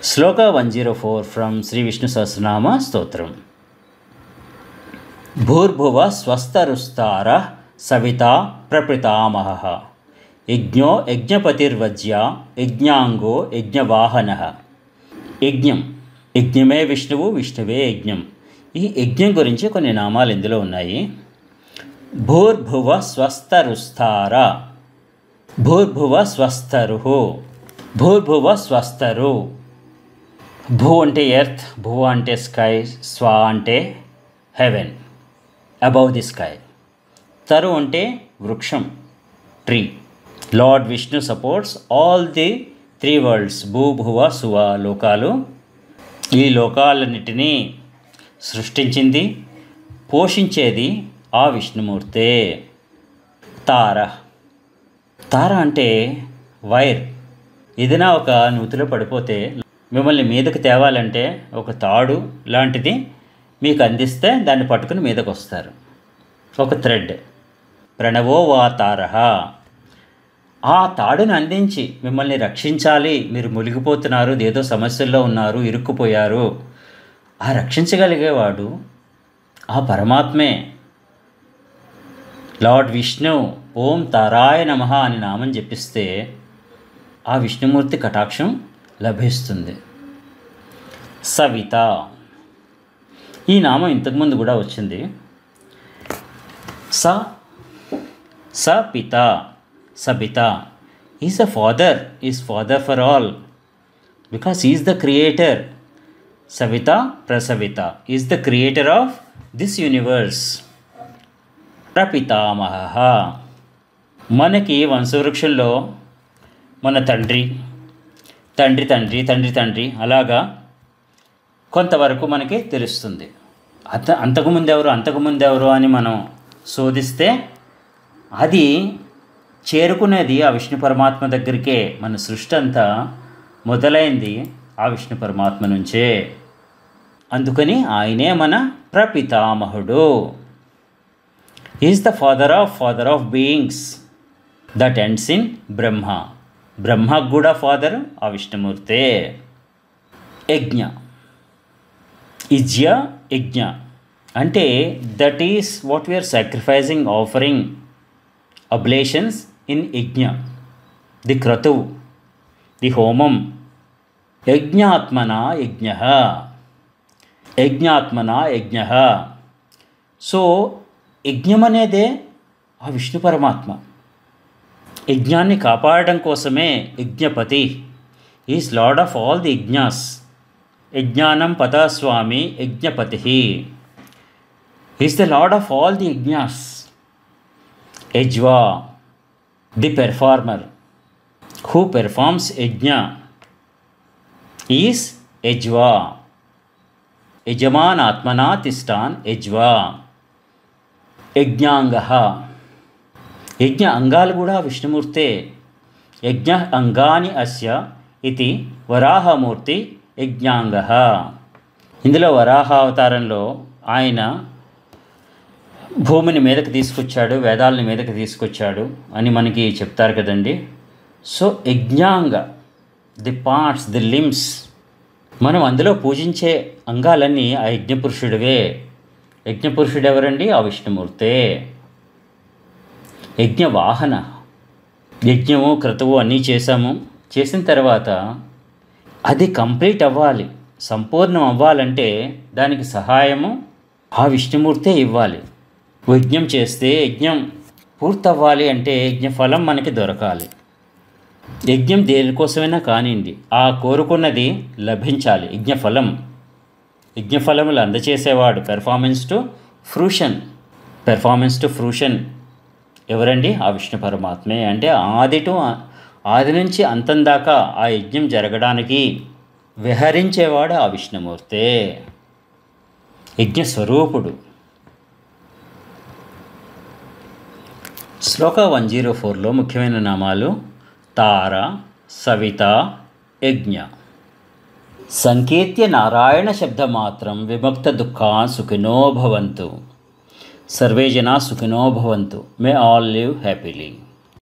Shloka one zero four from Shri Vishnu Sahasranama Stotram భూర్భువ స్వస్తరుస్తార సవిత ప్రపితామహ యజ్ఞో యజ్ఞపతిర్వజ్య యజ్ఞాంగో యజ్ఞవాహన యజ్ఞం యజ్ఞమే విష్ణువు విష్ణువే యజ్ఞం ఈ యజ్ఞం గురించి కొన్ని నామాలు ఇందులో ఉన్నాయి భూర్భువ స్వస్తరుస్తార భూర్భువ స్వస్తరు భూర్భువ స్వస్తరు భూ అంటే ఎర్త్ భూ అంటే స్కై స్వా అంటే హెవెన్ అబౌవ్ ది స్కై తరు అంటే వృక్షం tree lord Vishnu supports all the three worlds భూ భువ సువ లోకాలు ఈ లోకాలన్నిటినీ సృష్టించింది పోషించేది ఆ విష్ణుమూర్తే తార తార అంటే వైర్ ఏదైనా ఒక నూతిలో పడిపోతే మిమ్మల్ని మీదకి తేవాలంటే ఒక తాడు లాంటిది మీకు అందిస్తే దాన్ని పట్టుకుని మీదకి వస్తారు ఒక థ్రెడ్ ప్రణవో వా తారహ ఆ తాడుని అందించి మిమ్మల్ని రక్షించాలి మీరు మునిగిపోతున్నారు ఏదో సమస్యల్లో ఉన్నారు ఇరుక్కుపోయారు ఆ రక్షించగలిగేవాడు ఆ పరమాత్మే లార్డ్ విష్ణు ఓం తారాయ నమ అని నామం జపిస్తే ఆ విష్ణుమూర్తి కటాక్షం లభిస్తుంది సవిత ఈ నామం ఇంతకుముందు కూడా వచ్చింది స స పిత సబిత is a father is father for all because is the creator సవిత ప్రసవిత is the creator of this universe ప్రపితామహ మనకి వంశవృక్షంలో మన తండ్రి తండ్రి తండ్రి తండ్రి తండ్రి అలాగా కొంతవరకు మనకి తెలుస్తుంది అంత అంతకుముందు ఎవరు అంతకుముందు ఎవరు అని మనం శోధిస్తే అది చేరుకునేది ఆ విష్ణు పరమాత్మ దగ్గరికే మన సృష్టి అంతా మొదలైంది ఆ విష్ణు పరమాత్మ నుంచే అందుకని ఆయనే మన ప్రపితామహుడు is the father of father of beings that ends in Brahma బ్రహ్మకు కూడా ఫాదర్ ఆ విష్ణుమూర్తే యజ్ఞ ఇజ్య యజ్ఞ అంటే that is what we are sacrificing offering oblations in యజ్ఞ ది క్రతువు ది హోమం యజ్ఞాత్మన యజ్ఞ యజ్ఞాత్మన యజ్ఞ సో యజ్ఞం అనేదే ఆ విష్ణు పరమాత్మ యజ్ఞాన్ని కాపాడడం కోసమే యజ్ఞపతి is lord of all the యజ్ఞాస్ యజ్ఞానం పదస్వామి యజ్ఞపతి is the lord of all the యజ్ఞాస్ యజ్వా ది పెర్ఫార్మర్ హూ పెర్ఫార్మ్స్ యజ్ఞ ఈస్ యజ్వా యజమానాత్మనా తిష్టాన్ యజ్వా యజ్ఞాంగ యజ్ఞ అంగాలు కూడా విష్ణుమూర్తే యజ్ఞ అంగాని అస్య ఇది వరాహమూర్తి యజ్ఞాంగ ఇందులో వరాహ అవతారంలో ఆయన భూమిని మీదకి తీసుకొచ్చాడు వేదాలని మీదకి తీసుకొచ్చాడు అని మనకి చెప్తారు కదండి సో యజ్ఞాంగ ది పార్ట్స్ ది లిమ్స్ మనం అందులో పూజించే అంగాలన్నీ ఆ యజ్ఞపురుషుడివే యజ్ఞపురుషుడు ఎవరండి ఆ విష్ణుమూర్తే యజ్ఞ వాహన యజ్ఞము క్రతువు అన్నీ చేశాము చేసిన తర్వాత అది కంప్లీట్ అవ్వాలి సంపూర్ణం అవ్వాలంటే దానికి సహాయము ఆ విష్ణుమూర్తే ఇవ్వాలి యజ్ఞం చేస్తే యజ్ఞం పూర్తవ్వాలి అంటే యజ్ఞ ఫలం మనకి దొరకాలి యజ్ఞం దేనికోసమైనా కానివ్వండి ఆ కోరుకున్నది లభించాలి యజ్ఞఫలం యజ్ఞఫలములు అందచేసేవాడు performance to fruition performance to fruition ఎవరండి ఆ విష్ణు పరమాత్మే అంటే ఆది టు ఆది నుంచి అంతం దాకా ఆ యజ్ఞం జరగడానికి విహరించేవాడు ఆ విష్ణుమూర్తే యజ్ఞ స్వరూపుడు శ్లోక వన్ జీరో ఫోర్లో ముఖ్యమైన నామాలు తార సవిత యజ్ఞ సంకీర్త్య నారాయణ శబ్దమాత్రం విముక్త దుఃఖా సుఖినో భవంతు సర్వే జనా సుఖినో భవంతు మే ఆల్ లివ్ హ్యాపీలీ